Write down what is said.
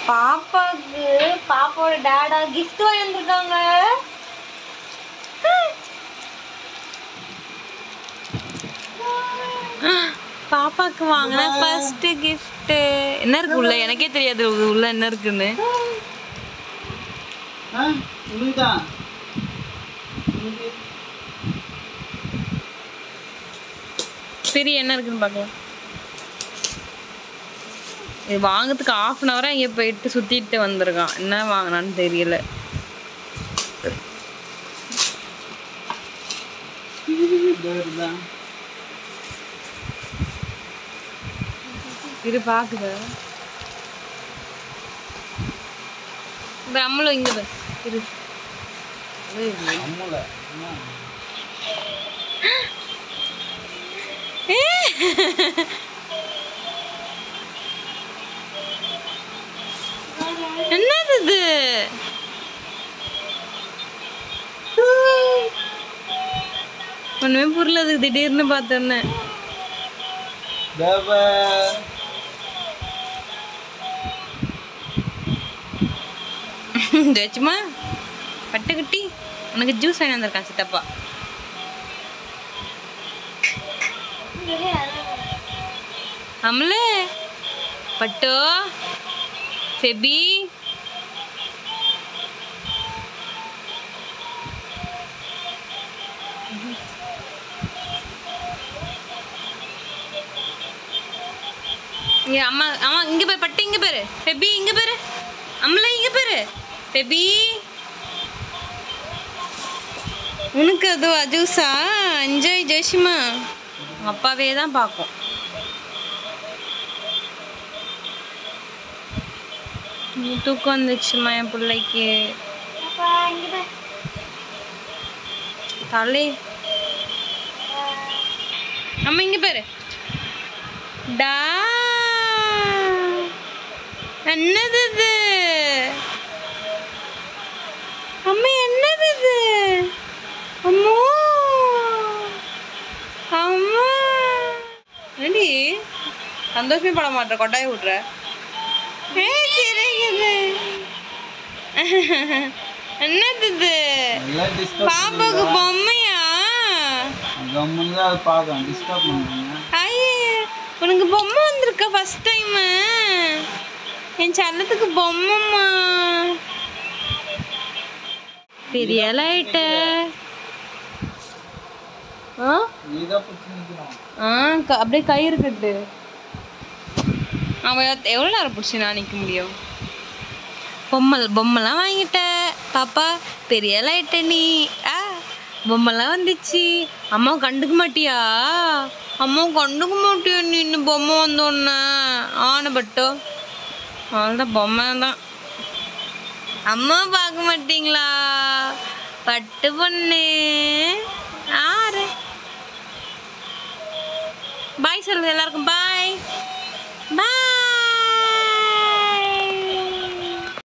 பாப்பாக்கு பாப்பாவோட data gift வாங்கி வந்திருக்காங்க பாப்பாக்கு வாங்கின ஃபர்ஸ்ட் கிஃப்ட் என்ன இருக்கு உள்ள எனக்கே தெரியாது இது உள்ள என்ன இருக்குன்னு ஆ உனக்குதான் சரி என்ன இருக்குன்னு பார்க்கலாம் இது வாங்கிறதுக்கு ஆஃப் அன் ஹவராக இங்கே போயிட்டு சுற்றிட்டு வந்திருக்கான் என்ன வாங்கினான்னு தெரியல தான் இரு பாக்குத நம்மளும் இங்க பாரு. இரு அம்முல என்னது இது ஒண்ணுமே புரியல அது திடீர்னு பார்த்தோன்னே தேவ ஜெயச்சுமா பட்டுக்குட்டி உனக்கு ஜூஸ் வாங்கி வந்திருக்கான் சித்தப்பா அமலே பட்டோ ஃபெபி இங்க அம்மா அம்மா இங்க பாரு பட்டு இங்க பாரு பெபி இங்க பாரு அம்மல இங்க பாரு பெபி உனக்கு அது ஜூஸா என்ஜாய் ஜெயசிமா உங்க அப்பாவே தான் பார்க்கும் நீ தூக்கம் வந்துச்சுமா என் பிள்ளைக்கு தலை அம்மா இங்க பாரு டா என்னது இது அம்மா என்னது இது அம்மோ அம்மா என்னடி சந்தோஷமே பட மாட்டேற கொட்டாய் விட்ற ஏய் சிரிக்குது என்னது இது எல்லாம் டிஸ்டர்ப் பாப்பாக்கு பொம்மையா கம்முன்னு தான் அதை பார்க்கணும் டிஸ்டர்ப் பண்ணுறீங்க ஐயே உனக்கு பொம்மை வந்திருக்கா ஃபர்ஸ்ட் டைம் என் செல்லத்துக்கு பொம்மைம்மா பெரிய லைட்ட ஆ நீ தான் பிடிச்சி நிற்கணும் ஆ க- அப்படியே கயிறு கட்டு அவன் எத்- எவ்வளோ நேரம் பிடிச்சி நான் நிற்க முடியும் பொம்மை பொம்மைலாம் வாங்கிட்ட பாப்பா பெரிய லைட்ட நீ ஆ பொம்மைலாம் வந்துச்சு அம்மா கண்டுக்க மாட்டியா அம்மா கண்டுக்க மாட்டியா நீ இன்னும் பொம்மை வந்தோன்னே ஆன பட்டோ அவ்வளோதான் பொம்மை தான் அம்மா பார்க்க மாட்டீங்களா பட்டு பொண்ணு ஆறு பாய் சொல்லுங்க எல்லாருக்கும் பாய் பாய்